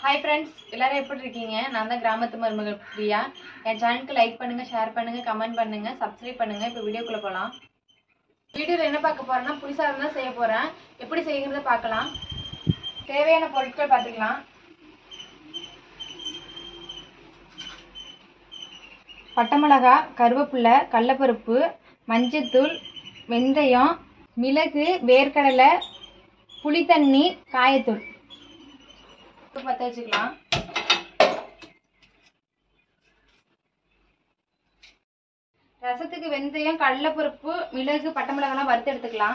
hi friends எல்லாரும் எப்படி இருக்கீங்க நான் தான் கிராமத்து மருமகள் பிரியா என் சேனலுக்கு லைக் பண்ணுங்க ஷேர் பண்ணுங்க கமெண்ட் பண்ணுங்க சப்ஸ்கிரைப் பண்ணுங்க இப்போ வீடியோக்குள்ள போகலாம் வீடியோவில் என்ன பார்க்க போறேன்னா புளிசாதம் தான் செய்ய போறேன் எப்படி செய்யுங்கிறத பார்க்கலாம் தேவையான பொருட்கள் பார்த்துக்கலாம் பட்டை மிளகா கருவேப்பிலை கடலப்பருப்பு மஞ்சத்தூள் வெந்தயம் மிளகு வேர்க்கடலை புளித்தண்ணி காயத்தூள் பற்ற வச்சுக்கலாம் ரசத்துக்கு வெந்தயம் கடலைப்பருப்பு மிளகு பட்டை மிளகாலாம் வறுத்து எடுத்துக்கலாம்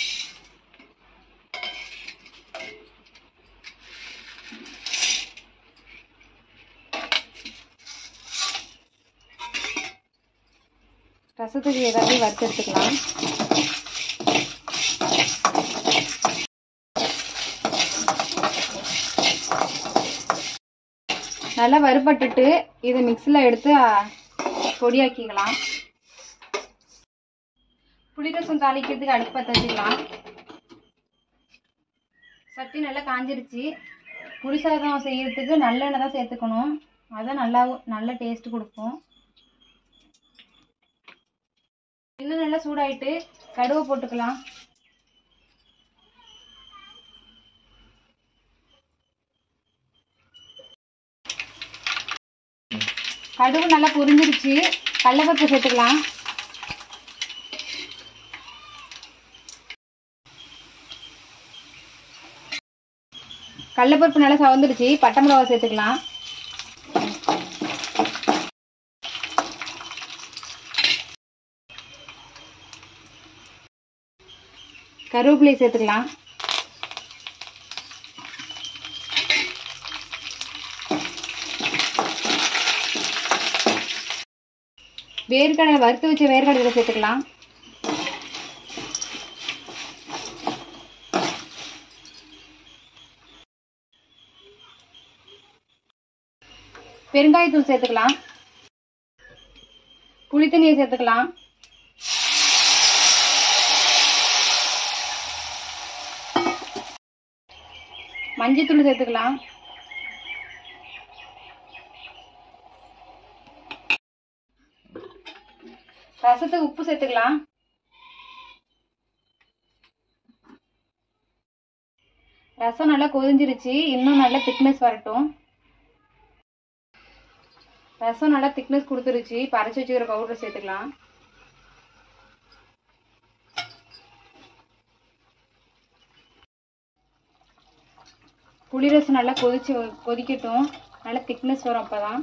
ரசத்துக்கு ஏதாவது வறுத்து எடுத்துக்கலாம் நல்லா வறுபட்டுட்டு இதை மிக்சியில் எடுத்து ஆ, பொடியாக்கிக்கலாம் புளிரசம் தாளிக்கிறதுக்கு அடுப்பு பற்ற வச்சுக்கலாம் சட்டி நல்லா காஞ்சிருச்சு புளி சாதம் செய்யறதுக்கு நல்லெண்ணெய் தான் சேர்த்துக்கணும் அதான் நல்லா நல்ல டேஸ்ட் கொடுக்கும் இன்னும் நல்லா சூடாயிட்டு கடுவை போட்டுக்கலாம் கடுகு நல்லா பொரிஞ்சிருச்சு கடலப்பருப்பு சேர்த்துக்கலாம் கடலப்பருப்பு நல்லா சவந்துருச்சு பட்டை மிளகா சேர்த்துக்கலாம் கருவேப்பிலை சேர்த்துக்கலாம் வேர்க்கடலை வறுத்து வச்ச வேர்க்கடலை சேர்த்துக்கலாம் பெருங்காயத்தூள் சேர்த்துக்கலாம் புளித்தண்ணியை சேர்த்துக்கலாம் மஞ்சத்தூள் சேர்த்துக்கலாம் ரசத்துக்கு உப்பு சேர்த்துக்கலாம் ரசம் நல்லா கொதிஞ்சிருச்சு இன்னும் நல்லா திக்னஸ் வரட்டும் ரசம் நல்லா திக்னஸ் கொடுத்துருச்சு இப்போ அரைச்சி வச்சுக்கிற பவுடர் சேர்த்துக்கலாம் புளி ரசம் நல்லா கொதிச்சு கொதிக்கட்டும் நல்லா திக்னஸ் வரும் அப்பதான்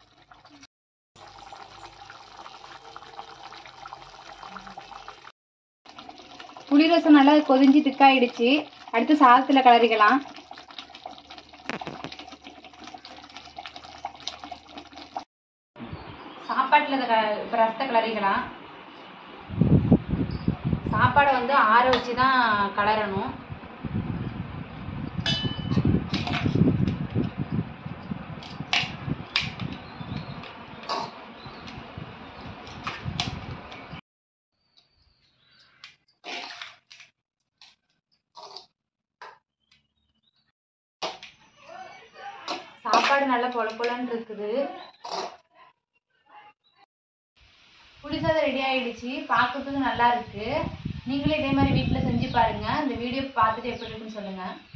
புளி ரசம் நல்லா கொதிஞ்சு திக்காயிடுச்சு அடுத்து சாதத்தில் கிளறிக்கலாம் சாப்பாட்டில் இதை க- இப்போ ரசத்தை கிளறிக்கலாம் சாப்பாடை வந்து ஆற வச்சு தான் கிளறணும் சாப்பாடு நல்லா பொல பொலன்னு இருக்குது புளிசாதம் ரெடி ஆயிடுச்சு பார்க்கறதுக்கு நல்லா இருக்கு நீங்களே இதே மாதிரி வீட்டில் செஞ்சு பாருங்க இந்த வீடியோ பார்த்துட்டு எப்படி இருக்குன்னு சொல்லுங்க